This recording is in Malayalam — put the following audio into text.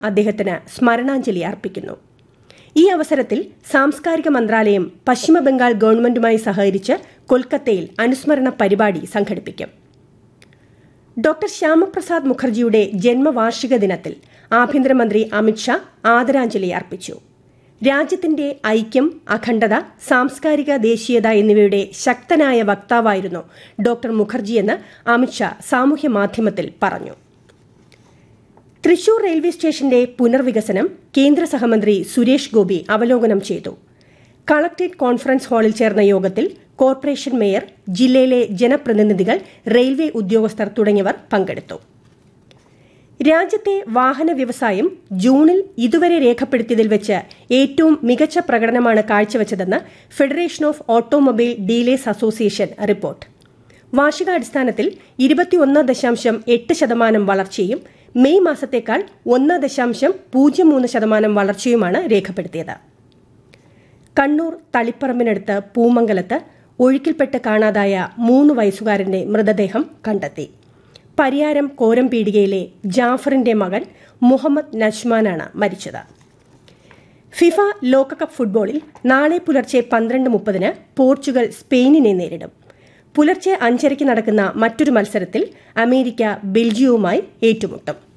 അദ്ദേഹത്തിന് സ്മരണാഞ്ജലി അർപ്പിക്കുന്നു ഈ അവസരത്തിൽ സാംസ്കാരിക മന്ത്രാലയം പശ്ചിമബംഗാൾ ഗവൺമെന്റുമായി സഹകരിച്ച് കൊൽക്കത്തയിൽ അനുസ്മരണ പരിപാടി സംഘടിപ്പിക്കും ഡോക്ടർ ശ്യാമപ്രസാദ് മുഖർജിയുടെ ജന്മവാർഷിക ദിനത്തിൽ ആഭ്യന്തരമന്ത്രി അമിത്ഷാ ആദരാഞ്ജലി അർപ്പിച്ചു രാജ്യത്തിന്റെ ഐക്യം അഖണ്ഡത സാംസ്കാരിക ദേശീയത എന്നിവയുടെ ശക്തനായ വക്താവായിരുന്നു ഡോക്ടർ മുഖർജിയെന്ന് അമിത്ഷാ സാമൂഹ്യ മാധ്യമത്തിൽ പറഞ്ഞു തൃശൂർ റെയിൽവേ സ്റ്റേഷന്റെ പുനർവികസനം കേന്ദ്ര സഹമന്ത്രി സുരേഷ് ഗോപി അവലോകനം ചെയ്തു കളക്ടറേറ്റ് കോൺഫറൻസ് ഹാളിൽ ചേർന്ന യോഗത്തിൽ കോർപ്പറേഷൻ മേയർ ജില്ലയിലെ ജനപ്രതിനിധികൾ റെയിൽവേ ഉദ്യോഗസ്ഥർ തുടങ്ങിയവർ പങ്കെടുത്തു രാജ്യത്തെ വാഹന വ്യവസായം ജൂണിൽ ഇതുവരെ രേഖപ്പെടുത്തിയതിൽ വെച്ച് ഏറ്റവും മികച്ച പ്രകടനമാണ് കാഴ്ചവച്ചതെന്ന് federation of automobile dealers association report വാർഷികാടിസ്ഥാനത്തിൽ ഇരുപത്തിയൊന്ന് ദശാംശം എട്ട് ശതമാനം വളർച്ചയും മെയ് മാസത്തേക്കാൾ ഒന്ന് ദശാംശം പൂജ്യം മൂന്ന് ശതമാനം വളർച്ചയുമാണ് രേഖപ്പെടുത്തിയത് കണ്ണൂർ തളിപ്പറമ്പിനടുത്ത് പൂമംഗലത്ത് ഒഴുക്കിൽപ്പെട്ട് കാണാതായ മൂന്ന് വയസ്സുകാരന്റെ മൃതദേഹം കണ്ടെത്തി പരിയാരം കോരംപീടികയിലെ ജാഫറിന്റെ മകൻ മുഹമ്മദ് നജ്മാനാണ് മരിച്ചത് ഫിഫ ലോകകപ്പ് ഫുട്ബോളിൽ നാളെ പുലർച്ചെ പന്ത്രണ്ട് മുപ്പതിന് പോർച്ചുഗൽ സ്പെയിനിനെ നേരിടും പുലർച്ചെ അഞ്ചരയ്ക്ക് നടക്കുന്ന മറ്റൊരു മത്സരത്തിൽ അമേരിക്ക ബെൽജിയവുമായി ഏറ്റുമുട്ടും